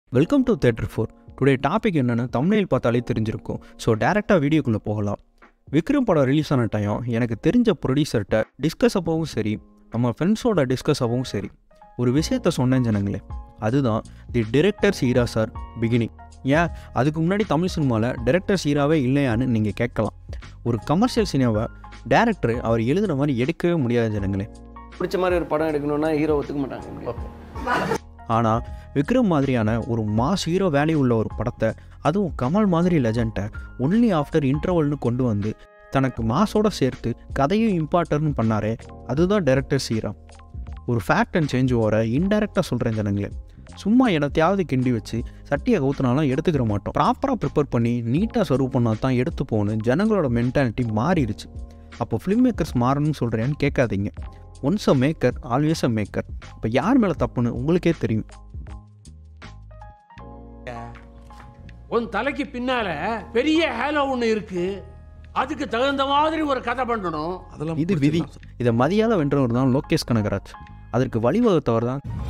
welcome to theatre for today topic என்னென்னு தமிழில் பார்த்தாலே தெரிஞ்சிருக்கும் ஸோ டேரெக்டாக வீடியோக்குள்ளே போகலாம் விக்ரம் படம் ரிலீஸ் ஆன டைம் எனக்கு தெரிஞ்ச ப்ரொடியூசர்கிட்ட டிஸ்கஸ் அப்பவும் சரி நம்ம ஃப்ரெண்ட்ஸோட டிஸ்கஸ் அப்பவும் சரி ஒரு விஷயத்த சொன்னேன் ஜனங்களே அதுதான் தி டிரெக்டர்ஸ் ஹீரா சார் பிகினிங் ஏன் அதுக்கு முன்னாடி தமிழ் சினிமாவில் டிரெக்டர்ஸ் ஹீராவே இல்லையான்னு நீங்கள் கேட்கலாம் ஒரு கமர்ஷியல் சினிமாவை டேரக்டர் அவர் எழுதுன மாதிரி எடுக்கவே முடியாது ஜனங்களே பிடிச்ச மாதிரி ஒரு படம் எடுக்கணும்னா ஹீரோ ஒத்துக்க மாட்டாங்க ஆனால் விக்ரம் மாதிரியான ஒரு மாஸ் ஹீரோ வேல்யூ உள்ள ஒரு படத்தை அதுவும் கமல் மாதிரி லெஜண்ட்டை ஒன்லி ஆஃப்டர் இன்டர்வல்னு கொண்டு வந்து தனக்கு மாஸோட சேர்த்து கதையும் இம்பார்ட்டன்ட்னு பண்ணாரே அதுதான் டைரக்டர் ஹீரா ஒரு ஃபேக்ட் அண்ட் சேஞ்ச் ஓர இன்டெரக்டாக சொல்கிறேன் ஜனங்களே சும்மா இடத்தையாவது கிண்டி வச்சு சட்டியை கவுத்துனாலும் எடுத்துக்கிற மாட்டோம் ப்ராப்பராக ப்ரிப்பேர் பண்ணி நீட்டாக சர்வ் பண்ணால் தான் எடுத்து போகணும் ஜனங்களோட மென்டாலிட்டி மாறிடுச்சு அப்போ ஃபிலிம் மேக்கர்ஸ் மாறணும்னு சொல்கிறேன்னு கேட்காதீங்க once a maker always a maker இப்போ யார் மேலே தப்புன்னு உங்களுக்கே தெரியும் உன் தலைக்கு பின்னால பெரிய ஹேலோ ஒன்று இருக்கு அதுக்கு தகுந்த மாதிரி ஒரு கதை பண்ணணும் இது விதி இதை மதியாத வென்றவர் தான் லோகேஷ் கனகராஜ் அதற்கு வழிவகுத்தவர் தான்